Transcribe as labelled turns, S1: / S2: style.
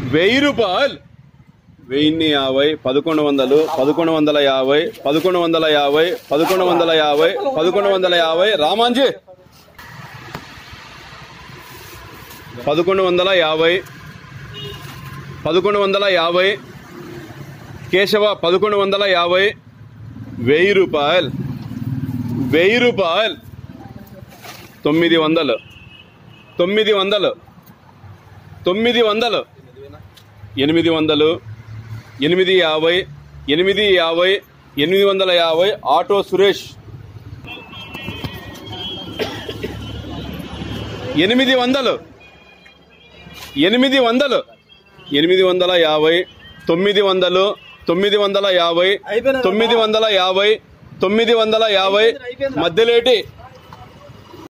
S1: వెయ్యి రూపాయలు వెయ్యిన్ని యాభై పదకొండు వందలు పదకొండు వందల యాభై పదకొండు వందల యాభై పదకొండు వందల యాభై పదకొండు వందల యాభై రామాంజీ పదకొండు వందల యాభై పదకొండు వందల యాభై కేశవ పదకొండు వందల యాభై వెయ్యి రూపాయలు వెయ్యి రూపాయలు తొమ్మిది వందలు తొమ్మిది వందలు తొమ్మిది వందలు ఎనిమిది వందలు ఎనిమిది యాభై ఎనిమిది యాభై ఎనిమిది వందల యాభై ఆటో సురేష్ ఎనిమిది వందలు ఎనిమిది వందలు ఎనిమిది వందల యాభై తొమ్మిది వందలు తొమ్మిది వందల యాభై తొమ్మిది వందల యాభై తొమ్మిది వందల యాభై మధ్యలేటి